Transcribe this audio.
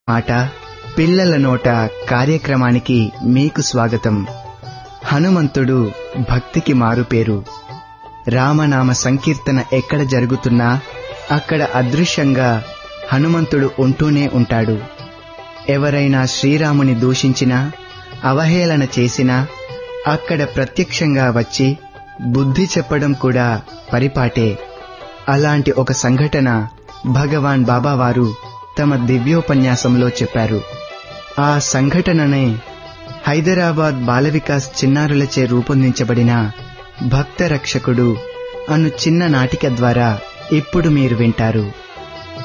మాట పిల్లల నోట కార్యక్రమానికి మీకు స్వాగతం హనుమంతుడు భక్తికి మారుపేరు రామనామ సంకీర్తన ఎక్కడ జరుగుతున్నా అక్కడ అదృశ్యంగా హనుమంతుడు ఉంటూనే ఉంటాడు ఎవరైనా శ్రీరాముని దూషించినా అవహేళన చేసినా అక్కడ ప్రత్యక్షంగా వచ్చి బుద్ధి చెప్పడం కూడా పరిపాటే అలాంటి ఒక సంఘటన భగవాన్ బాబావారు తమ దివ్యోపన్యాసంలో చెప్పారు ఆ సంఘటననే హైదరాబాద్ బాల వికాస్ చిన్నారులచే రూపొందించబడిన భక్త రక్షకుడు అను చిన్న నాటిక ద్వారా ఇప్పుడు మీరు వింటారు